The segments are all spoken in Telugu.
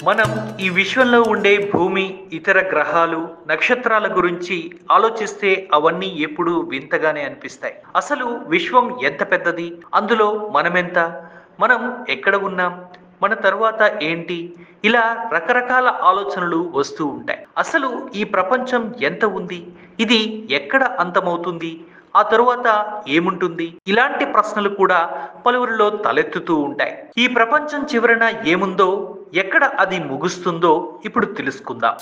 మనం ఈ విశ్వంలో ఉండే భూమి ఇతర గ్రహాలు నక్షత్రాల గురించి ఆలోచిస్తే అవన్నీ ఎప్పుడూ వింతగానే అనిపిస్తాయి అసలు విశ్వం ఎంత పెద్దది అందులో మనమెంత మనం ఎక్కడ ఉన్నాం మన తరువాత ఏంటి ఇలా రకరకాల ఆలోచనలు వస్తూ ఉంటాయి అసలు ఈ ప్రపంచం ఎంత ఉంది ఇది ఎక్కడ అంతమవుతుంది ఆ తరువాత ఏముంటుంది ఇలాంటి ప్రశ్నలు కూడా పలువురిలో తలెత్తుతూ ఉంటాయి ఈ ప్రపంచం చివరన ఏముందో ఎక్కడ అది ముగుస్తుందో ఇప్పుడు తెలుసుకుందాం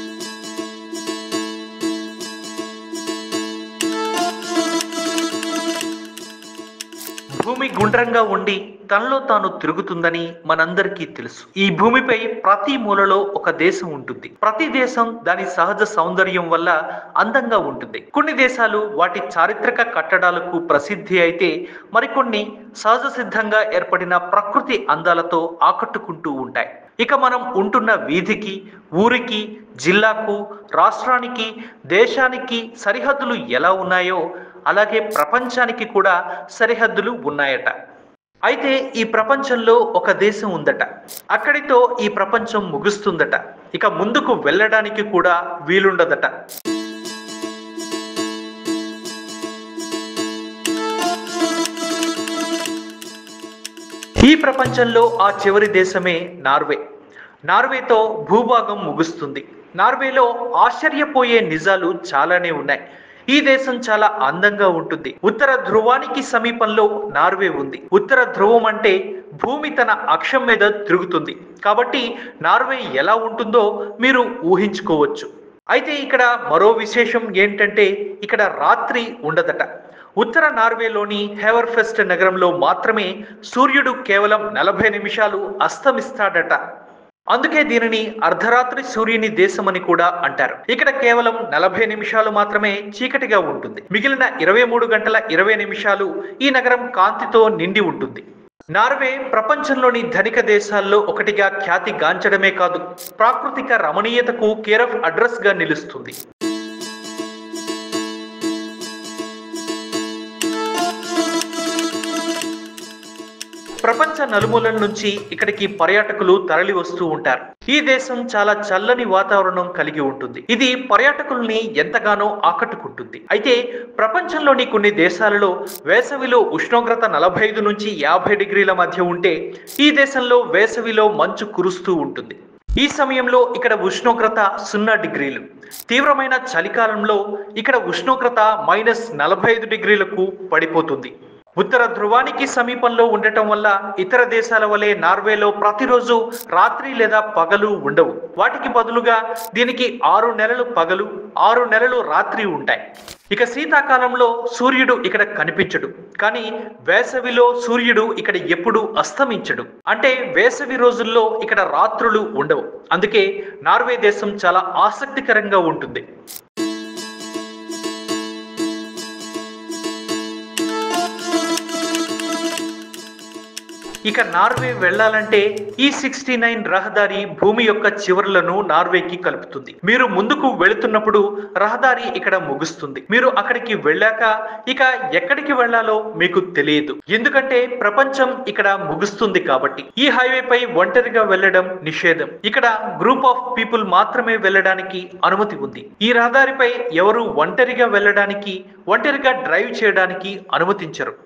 భూమి గుండ్రంగా ఉండి తనలో తాను తిరుగుతుందని మనందరికీ తెలుసు ఈ భూమిపై ప్రతి మూలలో ఒక దేశం ఉంటుంది ప్రతి దేశం దాని సహజ సౌందర్యం వల్ల అందంగా ఉంటుంది కొన్ని దేశాలు వాటి చారిత్రక కట్టడాలకు ప్రసిద్ధి అయితే మరికొన్ని సహజ సిద్ధంగా ఏర్పడిన ప్రకృతి అందాలతో ఆకట్టుకుంటూ ఉంటాయి ఇక మనం ఉంటున్న వీధికి ఊరికి జిల్లాకు రాష్ట్రానికి దేశానికి సరిహద్దులు ఎలా ఉన్నాయో అలాగే ప్రపంచానికి కూడా సరిహద్దులు ఉన్నాయట అయితే ఈ ప్రపంచంలో ఒక దేశం ఉందట అక్కడితో ఈ ప్రపంచం ముగుస్తుందట ఇక ముందుకు వెళ్ళడానికి కూడా వీలుండదట ఈ ప్రపంచంలో ఆ చివరి దేశమే నార్వే నార్వేతో భూభాగం ముగుస్తుంది నార్వేలో ఆశ్చర్యపోయే నిజాలు చాలానే ఉన్నాయి ఈ దేశం చాలా అందంగా ఉంటుంది ఉత్తర ధ్రువానికి సమీపంలో నార్వే ఉంది ఉత్తర ధ్రువం అంటే భూమి తన అక్షం మీద తిరుగుతుంది కాబట్టి నార్వే ఎలా ఉంటుందో మీరు ఊహించుకోవచ్చు అయితే ఇక్కడ మరో విశేషం ఏంటంటే ఇక్కడ రాత్రి ఉండదట ఉత్తర నార్వేలోని హెవర్ఫెస్ట్ నగరంలో మాత్రమే సూర్యుడు కేవలం నలభై నిమిషాలు అస్తమిస్తాడట అందుకే దీనిని అర్ధరాత్రి సూర్యుని దేశమని కూడా అంటారు ఇక్కడ కేవలం నలభై నిమిషాలు మాత్రమే చీకటిగా ఉంటుంది మిగిలిన ఇరవై మూడు గంటల ఇరవై నిమిషాలు ఈ నగరం కాంతితో నిండి ఉంటుంది నార్వే ప్రపంచంలోని ధనిక దేశాల్లో ఒకటిగా ఖ్యాతి గాంచడమే కాదు ప్రాకృతిక రమణీయతకు కేర్ ఆఫ్ అడ్రస్ గా నిలుస్తుంది ప్రపంచ నలుమూలల నుంచి ఇక్కడికి పర్యాటకులు తరలి వస్తూ ఉంటారు ఈ దేశం చాలా చల్లని వాతావరణం కలిగి ఉంటుంది ఇది పర్యాటకుల్ని ఎంతగానో ఆకట్టుకుంటుంది అయితే ప్రపంచంలోని కొన్ని దేశాలలో వేసవిలో ఉష్ణోగ్రత నలభై ఐదు నుంచి యాభై డిగ్రీల మధ్య ఉంటే ఈ దేశంలో వేసవిలో మంచు కురుస్తూ ఉంటుంది ఈ సమయంలో ఇక్కడ ఉష్ణోగ్రత సున్నా డిగ్రీలు తీవ్రమైన చలికాలంలో ఇక్కడ ఉష్ణోగ్రత మైనస్ నలభై ఐదు డిగ్రీలకు పడిపోతుంది ఉత్తర ధ్రువానికి సమీపంలో ఉండటం వల్ల ఇతర దేశాల వలె నార్వేలో ప్రతిరోజు రాత్రి లేదా పగలు ఉండవు వాటికి బదులుగా దీనికి ఆరు నెలలు పగలు ఆరు నెలలు రాత్రి ఉంటాయి ఇక శీతాకాలంలో సూర్యుడు ఇక్కడ కనిపించడు కానీ వేసవిలో సూర్యుడు ఇక్కడ ఎప్పుడు అస్తమించడు అంటే వేసవి రోజుల్లో ఇక్కడ రాత్రులు ఉండవు అందుకే నార్వే దేశం చాలా ఆసక్తికరంగా ఉంటుంది ఇక నార్వే వెళ్ళాలంటే ఈ సిక్స్టీ నైన్ రహదారి భూమి యొక్క చివరలను నార్వేకి కలుపుతుంది మీరు ముందుకు వెళుతున్నప్పుడు రహదారి ఇక్కడ ముగుస్తుంది మీరు అక్కడికి వెళ్ళాక ఇక ఎక్కడికి వెళ్ళాలో మీకు తెలియదు ఎందుకంటే ప్రపంచం ఇక్కడ ముగుస్తుంది కాబట్టి ఈ హైవేపై ఒంటరిగా వెళ్ళడం నిషేధం ఇక్కడ గ్రూప్ ఆఫ్ పీపుల్ మాత్రమే వెళ్ళడానికి అనుమతి ఉంది ఈ రహదారిపై ఎవరు ఒంటరిగా వెళ్ళడానికి ఒంటరిగా డ్రైవ్ చేయడానికి అనుమతించరు